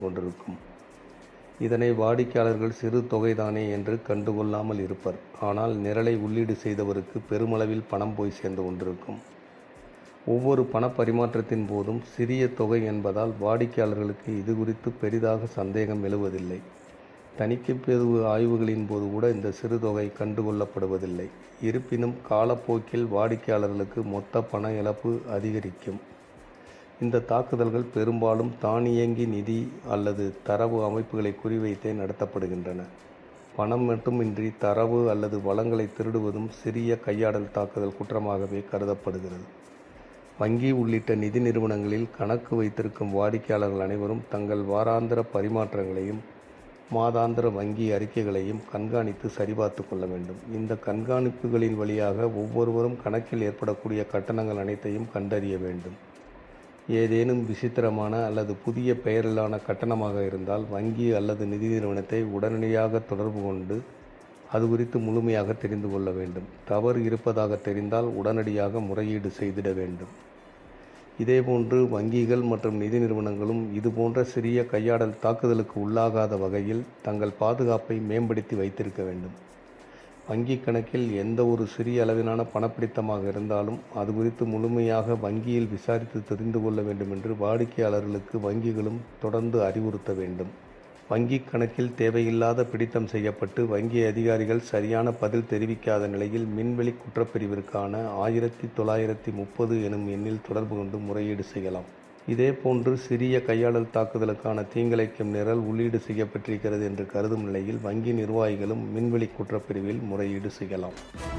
கொண்டிருக்கும் இதனை வாடிக்கையாளர்கள் சிறு தொகைதானே என்று கண்டுகொள்ளாமல் இருப்பர் ஆனால் நிரலை உள்ளீடு செய்தவருக்கு பெருமளவில் பணம் போய் சேர்ந்து கொண்டிருக்கும் ஒவ்வொரு பண பரிமாற்றத்தின் போதும் சிறிய தொகை என்பதால் வாடிக்கையாளர்களுக்கு இது குறித்து பெரிதாக சந்தேகம் எழுவதில்லை தணிக்கைப் பிரிவு ஆய்வுகளின் போது கூட இந்த சிறு தொகை கண்டுகொள்ளப்படுவதில்லை இருப்பினும் காலப்போக்கில் வாடிக்கையாளர்களுக்கு மொத்த பண இழப்பு அதிகரிக்கும் இந்த தாக்குதல்கள் பெரும்பாலும் தானியங்கி நிதி அல்லது தரவு அமைப்புகளை குறிவைத்தே நடத்தப்படுகின்றன பணம் மட்டுமின்றி தரவு அல்லது வளங்களை திருடுவதும் சிறிய கையாடல் தாக்குதல் குற்றமாகவே கருதப்படுகிறது வங்கி உள்ளிட்ட நிதி நிறுவனங்களில் கணக்கு வைத்திருக்கும் வாடிக்கையாளர்கள் அனைவரும் தங்கள் வாராந்திர பரிமாற்றங்களையும் மாதாந்திர வங்கி அறிக்கைகளையும் கண்காணித்து சரிபார்த்து கொள்ள வேண்டும் இந்த கண்காணிப்புகளின் வழியாக ஒவ்வொருவரும் கணக்கில் ஏற்படக்கூடிய கட்டணங்கள் அனைத்தையும் கண்டறிய வேண்டும் ஏதேனும் விசித்திரமான அல்லது புதிய பெயரிலான கட்டணமாக இருந்தால் வங்கி அல்லது நிதி நிறுவனத்தை உடனடியாக தொடர்பு கொண்டு அது குறித்து முழுமையாக தெரிந்து கொள்ள வேண்டும் தவறு இருப்பதாக தெரிந்தால் உடனடியாக முறையீடு செய்திட வேண்டும் இதேபோன்று வங்கிகள் மற்றும் நிதி நிறுவனங்களும் இதுபோன்ற சிறிய கையாடல் தாக்குதலுக்கு உள்ளாகாத வகையில் தங்கள் பாதுகாப்பை மேம்படுத்தி வைத்திருக்க வேண்டும் வங்கி கணக்கில் எந்த ஒரு சிறிய அளவிலான பணப்பிடித்தமாக இருந்தாலும் அது குறித்து முழுமையாக வங்கியில் விசாரித்து தெரிந்து கொள்ள வேண்டும் என்று வாடிக்கையாளர்களுக்கு வங்கிகளும் தொடர்ந்து அறிவுறுத்த வேண்டும் வங்கி கணக்கில் தேவையில்லாத பிடித்தம் செய்யப்பட்டு வங்கி அதிகாரிகள் சரியான பதில் தெரிவிக்காத நிலையில் மின்வெளி குற்றப்பிரிவிற்கான ஆயிரத்தி தொள்ளாயிரத்தி முப்பது எனும் எண்ணில் தொடர்பு கொண்டு முறையீடு செய்யலாம் இதேபோன்று சிறிய கையாளல் தாக்குதலுக்கான தீங்கிழைக்கும் நிரல் உள்ளீடு செய்யப்பட்டிருக்கிறது என்று கருதும் நிலையில் வங்கி நிர்வாகிகளும் மின்வெளி குற்றப்பிரிவில் முறையீடு செய்யலாம்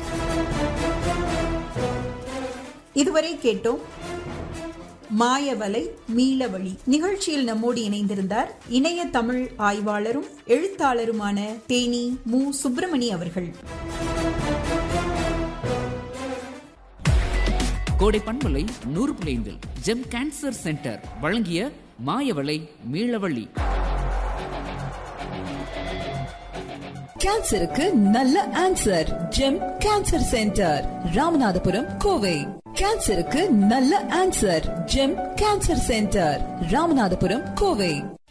இதுவரை கேட்டோம் மாயவலை மீளவழி நிகழ்ச்சியில் நம்மோடு இணைந்திருந்தார் இணைய தமிழ் ஆய்வாளரும் எழுத்தாளருமான தேனி மு சுப்பிரமணி அவர்கள் கோடை பண்பலை நூறு பிளைந்தில் ஜெம் கேன்சர் சென்டர் வழங்கிய மாயவளை மீளவள்ளி கேன்சருக்கு நல்ல answer Gem cancer centre Ramanathapuram Kovai கேன்சருக்கு நல்ல answer Gem cancer centre Ramanathapuram Kovai